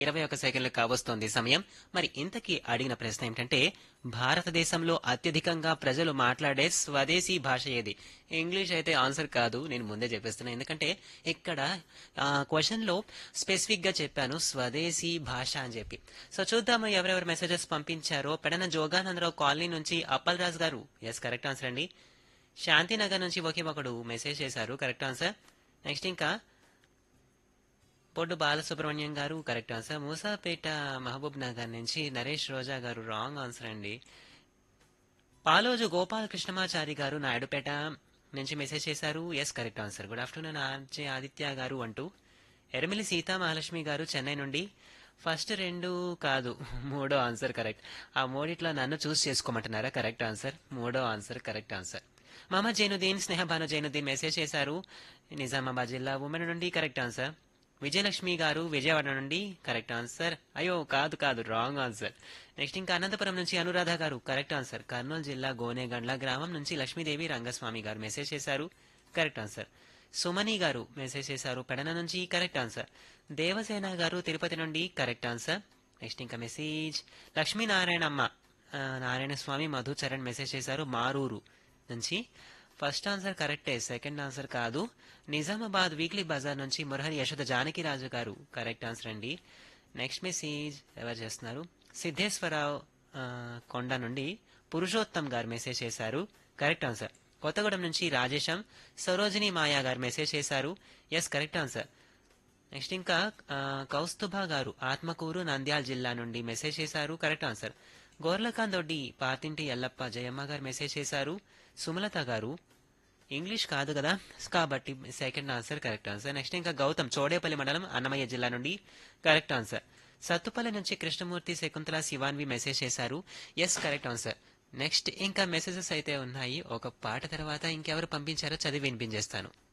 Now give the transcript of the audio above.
ఇరవై ఒక సెకండ్లు కావస్తోంది సమయం మరి ఇంతకీ అడిగిన ప్రశ్న ఏమిటంటే భారతదేశంలో అత్యధికంగా ప్రజలు మాట్లాడే స్వదేశీ భాష ఏది ఇంగ్లీష్ అయితే ఆన్సర్ కాదు నేను ముందే చెప్పేస్తున్నా ఎందుకంటే ఇక్కడ క్వశ్చన్ లో స్పెసిఫిక్ గా చెప్పాను స్వదేశీ భాష అని చెప్పి సో చూద్దాము ఎవరెవరు మెసేజెస్ పంపించారో పెడన జోగానందరావు కాలనీ నుంచి అప్పల్ రాజ్ గారు ఎస్ కరెక్ట్ ఆన్సర్ అండి శాంతినగర్ నుంచి ఒకే ఒకడు మెసేజ్ చేశారు కరెక్ట్ ఆన్సర్ నెక్స్ట్ ఇంకా పొడ్డు Balasubrahmanyam garu correct answer Musapeta Mahabubnagar నుంచి నరేష్ రోజా గారు రాంగ్ ఆన్సర్ అండి పాలోజు గోపాల కృష్ణమాచారి గారు నాయుడుపేట నుంచి మెసేజ్ చేశారు yes correct answer good afternoon R J Aditya garu అంటూ ఎరమిలి సీతా మహాలక్ష్మి గారు చెన్నై నుండి ఫస్ట్ రెండు కాదు మూడో ఆన్సర్ కరెక్ట్ ఆ మూడిట్లో నన్ను చూస్ చేసుకోమంటున్నారా కరెక్ట్ ఆన్సర్ మూడో ఆన్సర్ కరెక్ట్ ఆన్సర్ మామ జైనుద్దీన్ స్నేహ భాను జైనుద్దీన్ మెసేజ్ చేశారు నిజామాబాద్ జిల్లా ఉమెన్ నుండి కరెక్ట్ ఆన్సర్ విజయలక్ష్మి గారు విజయవాడ నుండి కరెక్ట్ ఆన్సర్ అయ్యో కాదు కాదు రాంగ్ ఆన్సర్ నెక్స్ట్ ఇంకా అనంతపురం నుంచి అనురాధ గారు కరెక్ట్ ఆన్సర్ కర్నూలు జిల్లా గోనేగండ్ల గ్రామం నుంచి లక్ష్మీదేవి రంగస్వామి గారు మెసేజ్ చేశారు కరెక్ట్ ఆన్సర్ సుమని గారు మెసేజ్ చేశారు పెడన నుంచి కరెక్ట్ ఆన్సర్ దేవసేన గారు తిరుపతి నుండి కరెక్ట్ ఆన్సర్ నెక్స్ట్ ఇంకా మెసేజ్ లక్ష్మీనారాయణమ్మ ఆ, నారాయణ స్వామి మధుచరణ్ మెసేజ్ చేశారు మారూరు నుంచి ఫస్ట్ ఆన్సర్ కరెక్టే సెకండ్ ఆన్సర్ కాదు నిజామాబాద్ వీక్లీ బజార్ నుంచి మురహరి యశోద జానకిరాజు గారు కరెక్ట్ ఆన్సర్ అండి నెక్స్ట్ మెసేజ్ ఎవరు చేస్తున్నారు సిద్ధేశ్వరరావు ఆ, కొండ నుండి పురుషోత్తం గారు మెసేజ్ చేశారు కరెక్ట్ ఆన్సర్ కొత్తగూడెం నుంచి రాజేశం సరోజిని మాయా గారు మెసేజ్ చేశారు ఎస్ కరెక్ట్ ఆన్సర్ నెక్స్ట్ ఇంకా ఆ, కౌస్తుభ గారు ఆత్మకూరు నంద్యాల జిల్లా నుండి మెసేజ్ చేశారు కరెక్ట్ ఆన్సర్ గోర్లకాంద్ దొడ్డి పాతింటి ఎల్లప్ప జయమ్మ గారు మెసేజ్ చేశారు సుమలత గారు ఇంగ్లీష్ కాదు కదా కాబట్టి second answer correct answer next ఇంకా గౌతమ్ చోడేపల్లి మండలం అన్నమయ్య జిల్లా నుండి కరెక్ట్ ఆన్సర్ సత్తుపల్లి నుంచి కృష్ణమూర్తి శకుంతల శివాన్వి మెసేజ్ చేశారు ఎస్ కరెక్ట్ ఆన్సర్ నెక్స్ట్ ఇంకా మెసేజెస్ అయితే ఉన్నాయి ఒక పాట తర్వాత ఇంకెవరు పంపించారో చదివి వినిపించేస్తాను